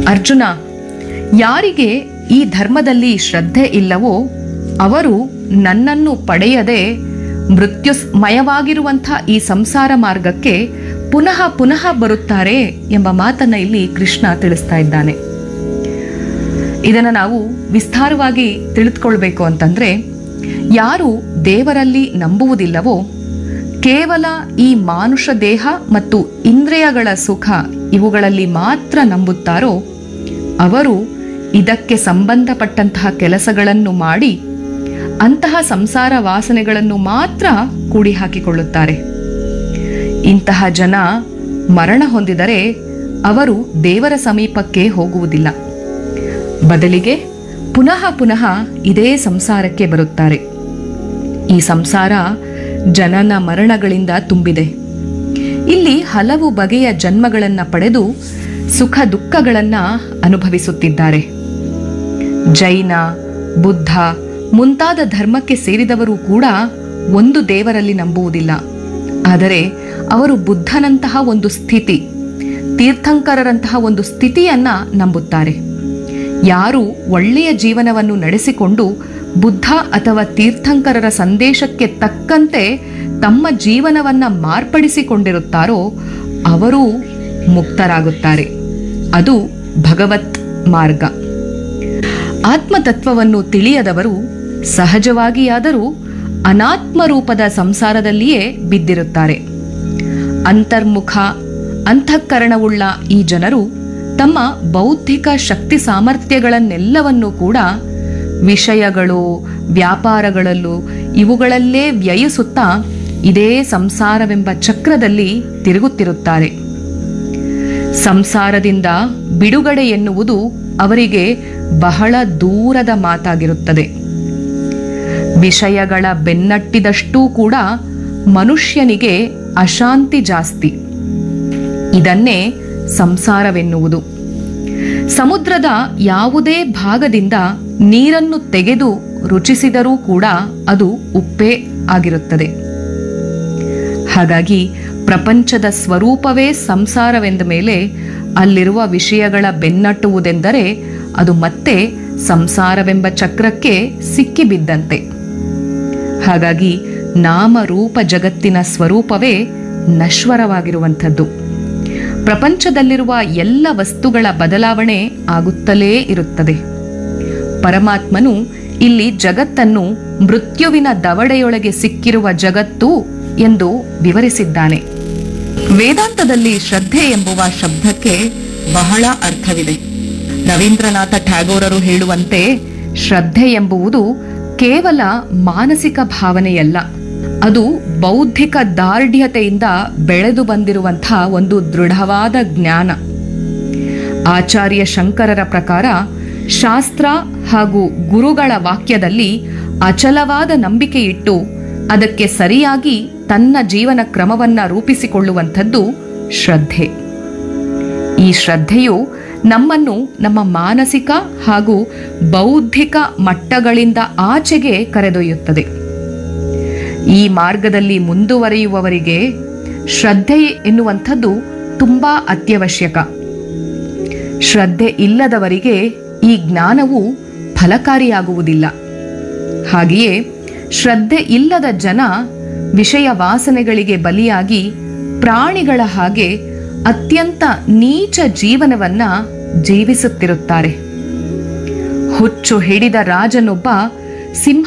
ಅರ್ಜುನ ಯಾರಿಗೆ ಈ ಧರ್ಮದಲ್ಲಿ ಶ್ರದ್ಧೆ ಇಲ್ಲವೋ ಅವರು ನನ್ನನ್ನು ಪಡೆಯದೆ ಮೃತ್ಯುಮಯವಾಗಿರುವಂಥ ಈ ಸಂಸಾರ ಮಾರ್ಗಕ್ಕೆ ಪುನಃ ಪುನಃ ಬರುತ್ತಾರೆ ಎಂಬ ಮಾತನ್ನ ಇಲ್ಲಿ ಕೃಷ್ಣ ತಿಳಿಸ್ತಾ ಇದ್ದಾನೆ ಇದನ್ನು ನಾವು ವಿಸ್ತಾರವಾಗಿ ತಿಳಿದುಕೊಳ್ಬೇಕು ಅಂತಂದ್ರೆ ಯಾರು ದೇವರಲ್ಲಿ ನಂಬುವುದಿಲ್ಲವೋ ಕೇವಲ ಈ ಮಾನುಷ ದೇಹ ಮತ್ತು ಇಂದ್ರಿಯಗಳ ಸುಖ ಇವುಗಳಲ್ಲಿ ಮಾತ್ರ ನಂಬುತ್ತಾರೋ ಅವರು ಇದಕ್ಕೆ ಸಂಬಂಧಪಟ್ಟಂತಹ ಕೆಲಸಗಳನ್ನು ಮಾಡಿ ಅಂತಹ ಸಂಸಾರ ವಾಸನೆಗಳನ್ನು ಮಾತ್ರ ಕೂಡಿ ಹಾಕಿಕೊಳ್ಳುತ್ತಾರೆ ಇಂತಹ ಜನ ಮರಣ ಹೊಂದಿದರೆ ಅವರು ದೇವರ ಸಮೀಪಕ್ಕೆ ಹೋಗುವುದಿಲ್ಲ ಬದಲಿಗೆ ಪುನಃ ಪುನಃ ಇದೇ ಸಂಸಾರಕ್ಕೆ ಬರುತ್ತಾರೆ ಈ ಸಂಸಾರ ಜನನ ಮರಣಗಳಿಂದ ತುಂಬಿದೆ ಇಲ್ಲಿ ಹಲವು ಬಗೆಯ ಜನ್ಮಗಳನ್ನು ಪಡೆದು ಸುಖ ದುಃಖಗಳನ್ನು ಅನುಭವಿಸುತ್ತಿದ್ದಾರೆ ಜೈನ ಬುದ್ಧ ಮುಂತಾದ ಧರ್ಮಕ್ಕೆ ಸೇರಿದವರು ಕೂಡ ಒಂದು ದೇವರಲ್ಲಿ ನಂಬುವುದಿಲ್ಲ ಆದರೆ ಅವರು ಬುದ್ಧನಂತಹ ಒಂದು ಸ್ಥಿತಿ ತೀರ್ಥಂಕರರಂತಹ ಒಂದು ಸ್ಥಿತಿಯನ್ನ ನಂಬುತ್ತಾರೆ ಯಾರು ಒಳ್ಳೆಯ ಜೀವನವನ್ನು ನಡೆಸಿಕೊಂಡು ಬುದ್ಧ ಅಥವಾ ತೀರ್ಥಂಕರರ ಸಂದೇಶಕ್ಕೆ ತಕ್ಕಂತೆ ತಮ್ಮ ಜೀವನವನ್ನ ಮಾರ್ಪಡಿಸಿಕೊಂಡಿರುತ್ತಾರೋ ಅವರೂ ಮುಕ್ತರಾಗುತ್ತಾರೆ ಅದು ಭಗವತ್ ಮಾರ್ಗ ಆತ್ಮತತ್ವವನ್ನು ತಿಳಿಯದವರು ಸಹಜವಾಗಿಯಾದರೂ ಅನಾತ್ಮ ರೂಪದ ಸಂಸಾರದಲ್ಲಿಯೇ ಬಿದ್ದಿರುತ್ತಾರೆ ಅಂತರ್ಮುಖ ಅಂತಃಕರಣವುಳ್ಳ ಈ ಜನರು ತಮ್ಮ ಬೌದ್ಧಿಕ ಶಕ್ತಿ ಸಾಮರ್ಥ್ಯಗಳನ್ನೆಲ್ಲವನ್ನೂ ಕೂಡ ವಿಷಯಗಳು ವ್ಯಾಪಾರಗಳಲ್ಲೂ ಇವುಗಳಲ್ಲೇ ವ್ಯಯಿಸುತ್ತಾ ಇದೇ ಸಂಸಾರವೆಂಬ ಚಕ್ರದಲ್ಲಿ ತಿರುಗುತ್ತಿರುತ್ತಾರೆ ಸಂಸಾರದಿಂದ ಬಿಡುಗಡೆ ಎನ್ನುವುದು ಅವರಿಗೆ ಬಹಳ ದೂರದ ಮಾತಾಗಿರುತ್ತದೆ ವಿಷಯಗಳ ಬೆನ್ನಟ್ಟಿದಷ್ಟೂ ಕೂಡ ಮನುಷ್ಯನಿಗೆ ಅಶಾಂತಿ ಜಾಸ್ತಿ ಇದನ್ನೇ ಸಂಸಾರವೆನ್ನುವುದು ಸಮುದ್ರದ ಯಾವುದೇ ಭಾಗದಿಂದ ನೀರನ್ನು ತೆಗೆದು ರುಚಿಸಿದರೂ ಕೂಡ ಅದು ಉಪ್ಪೇ ಆಗಿರುತ್ತದೆ ಹಾಗಾಗಿ ಪ್ರಪಂಚದ ಸ್ವರೂಪವೇ ಸಂಸಾರವೆಂದ ಮೇಲೆ ಅಲ್ಲಿರುವ ವಿಷಯಗಳ ಬೆನ್ನಟ್ಟುವುದೆಂದರೆ ಅದು ಮತ್ತೆ ಸಂಸಾರವೆಂಬ ಚಕ್ರಕ್ಕೆ ಸಿಕ್ಕಿಬಿದ್ದಂತೆ ಹಾಗಾಗಿ ನಾಮರೂಪ ಜಗತ್ತಿನ ಸ್ವರೂಪವೇ ನಶ್ವರವಾಗಿರುವಂಥದ್ದು ಪ್ರಪಂಚದಲ್ಲಿರುವ ಎಲ್ಲ ವಸ್ತುಗಳ ಬದಲಾವಣೆ ಆಗುತ್ತಲೇ ಇರುತ್ತದೆ ಪರಮಾತ್ಮನು ಇಲ್ಲಿ ಜಗತ್ತನ್ನು ಮೃತ್ಯುವಿನ ದವಡೆಯೊಳಗೆ ಸಿಕ್ಕಿರುವ ಜಗತ್ತು ಎಂದು ವಿವರಿಸಿದ್ದಾನೆ ವೇದಾಂತದಲ್ಲಿ ಶ್ರದ್ಧೆ ಎಂಬುವ ಶಬ್ದಕ್ಕೆ ಬಹಳ ಅರ್ಥವಿದೆ ರವೀಂದ್ರನಾಥ ಟ್ಯಾಗೋರರು ಹೇಳುವಂತೆ ಶ್ರದ್ಧೆ ಎಂಬುವುದು ಕೇವಲ ಮಾನಸಿಕ ಭಾವನೆಯಲ್ಲ ಅದು ಬೌದ್ಧಿಕ ದಾರ್ಢ್ಯತೆಯಿಂದ ಬೆಳೆದು ಬಂದಿರುವಂತಹ ಒಂದು ದೃಢವಾದ ಜ್ಞಾನ ಆಚಾರ್ಯ ಶಂಕರರ ಪ್ರಕಾರ ಶಾಸ್ತ್ರ ಹಾಗೂ ಗುರುಗಳ ವಾಕ್ಯದಲ್ಲಿ ಅಚಲವಾದ ನಂಬಿಕೆ ಇಟ್ಟು ಅದಕ್ಕೆ ಸರಿಯಾಗಿ ತನ್ನ ಜೀವನ ಕ್ರಮವನ್ನ ರೂಪಿಸಿಕೊಳ್ಳುವಂಥದ್ದು ಶ್ರದ್ಧೆ ಈ ಶ್ರದ್ಧೆಯು ನಮ್ಮನ್ನು ನಮ್ಮ ಮಾನಸಿಕ ಹಾಗೂ ಬೌದ್ಧಿಕ ಮಟ್ಟಗಳಿಂದ ಆಚೆಗೆ ಕರೆದೊಯ್ಯುತ್ತದೆ ಈ ಮಾರ್ಗದಲ್ಲಿ ಮುಂದುವರಿಯುವವರಿಗೆ ಶ್ರದ್ಧೆ ಎನ್ನುವಂಥದ್ದು ತುಂಬಾ ಅತ್ಯವಶ್ಯಕ ಶ್ರದ್ಧೆ ಇಲ್ಲದವರಿಗೆ ಈ ಜ್ಞಾನವು ಫಲಕಾರಿಯಾಗುವುದಿಲ್ಲ ಹಾಗೆಯೇ ಶ್ರದ್ಧೆ ಇಲ್ಲದ ಜನ ವಿಷಯ ವಾಸನೆಗಳಿಗೆ ಬಲಿಯಾಗಿ ಪ್ರಾಣಿಗಳ ಹಾಗೆ ಅತ್ಯಂತ ನೀಚ ಜೀವನವನ್ನ ಜೀವಿಸುತ್ತಿರುತ್ತಾರೆ ಹುಚ್ಚು ಹಿಡಿದ ರಾಜನೊಬ್ಬ ಸಿಂಹ